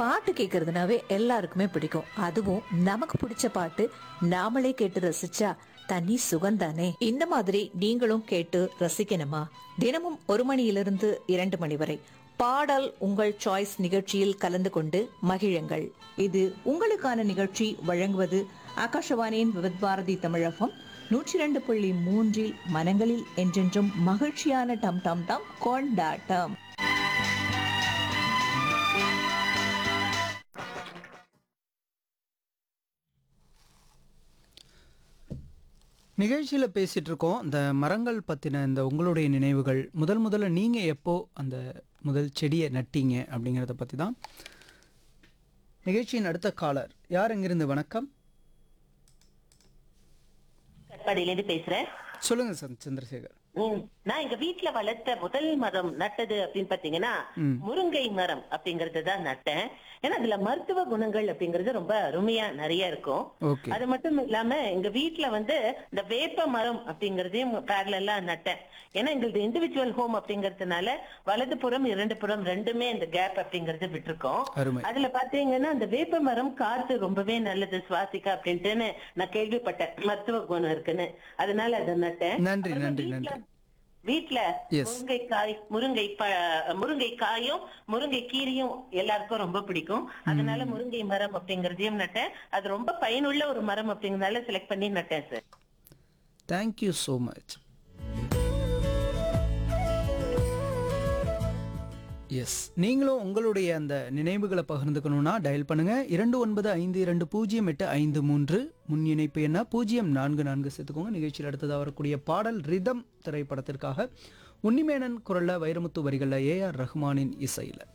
பாட்டு கேட்கறதுனாவே எல்லாருக்குமே பிடிக்கும் அதுவும் நமக்கு பிடிச்ச பாட்டு நாமளே கேட்டு ரசிச்சா தனி சுகந்தானே இந்த மாதிரி நீங்களும் கேட்டு ரசிக்கணுமா தினமும் ஒரு மணியிலிருந்து இரண்டு மணி வரை பாடல் உங்கள் சாய்ஸ் நிகழ்ச்சியில் கலந்து கொண்டு மகிழுங்கள் இது உங்களுக்கான நிகழ்ச்சி வழங்குவது ஆகாஷவாணியின் விவித் பாரதி தமிழகம் நூற்றி ரெண்டு புள்ளி மூன்றில் மனங்களில் என்றென்றும் மகிழ்ச்சியான டம் டம் டம் கொண்டாட்டம் நிகழ்ச்சியில் பேசிகிட்டு இருக்கோம் இந்த மரங்கள் பற்றின இந்த உங்களுடைய நினைவுகள் முதல் முதல்ல நீங்கள் எப்போ அந்த முதல் செடியை நட்டீங்க அப்படிங்கிறத பற்றி தான் நிகழ்ச்சியின் அடுத்த காலர் யார் எங்கிருந்து வணக்கம் கட்பாடியில பேசுறேன் சொல்லுங்கள் சார் சந்திரசேகர் ம், நான் எங்க வீட்ல வளர்த்த முதல் மரம் நட்டது அப்படின்னு பாத்தீங்கன்னா முருங்கை மரம் அப்படிங்கறது தான் நட்டேன் ஏன்னா அதுல மருத்துவ குணங்கள் அப்படிங்கறது ரொம்ப அருமையா நிறைய இருக்கும் ஓகே அது மட்டும் இல்லாம எங்க வீட்ல வந்து இந்த வேப்ப மரம் அப்படிங்கறதையும் பேரலா நட்டேன் ஏன்னா எங்களுக்கு இண்டிவிஜுவல் ஹோம் அப்படிங்கறதுனால வலது புறம் இரண்டு புறம் ரெண்டுமே இந்த கேப் அப்படிங்கறது விட்டுருக்கோம் அருமை அதுல பாத்தீங்கன்னா அந்த வேப்ப மரம் காத்து ரொம்பவே நல்லது சுவாசிக்க அப்படின்ட்டுன்னு நான் கேள்விப்பட்டேன் மருத்துவ குணம் இருக்குன்னு அதனால அதை நட்டேன் நன்றி அப்புறமா நன்றி வீட்ல- நன்றி வீட்ல Yes. முருங்கைக்காய் முருங்கை ப- முருங்கை காயும் முருங்கை கீரையும் எல்லாருக்கும் ரொம்ப பிடிக்கும் அதனால முருங்கை மரம் அப்படிங்கறதையும் நட்டேன் அது ரொம்ப பயனுள்ள ஒரு மரம் அப்படிங்கறதால செலக்ட் பண்ணி நட்டேன் sir thank you so much yes நீங்களும் உங்களுடைய அந்த நினைவுகளை பகிர்ந்துக்கணும்னா டயல் பண்ணுங்க இரண்டு ஒன்பது ஐந்து இரண்டு பூஜ்ஜியம் எட்டு ஐந்து மூன்று முன் இணைப்பு என்ன பூஜ்ஜியம் நான்கு நான்கு சேர்த்துக்கோங்க நிகழ்ச்சியில் அடுத்ததாக வரக்கூடிய பாடல் ரிதம் திரைப்படத்திற்காக உன்னிமேனன் குரல்ல வைரமுத்து வரிகளில் ஏஆர் ரஹ்மானின் இசையில்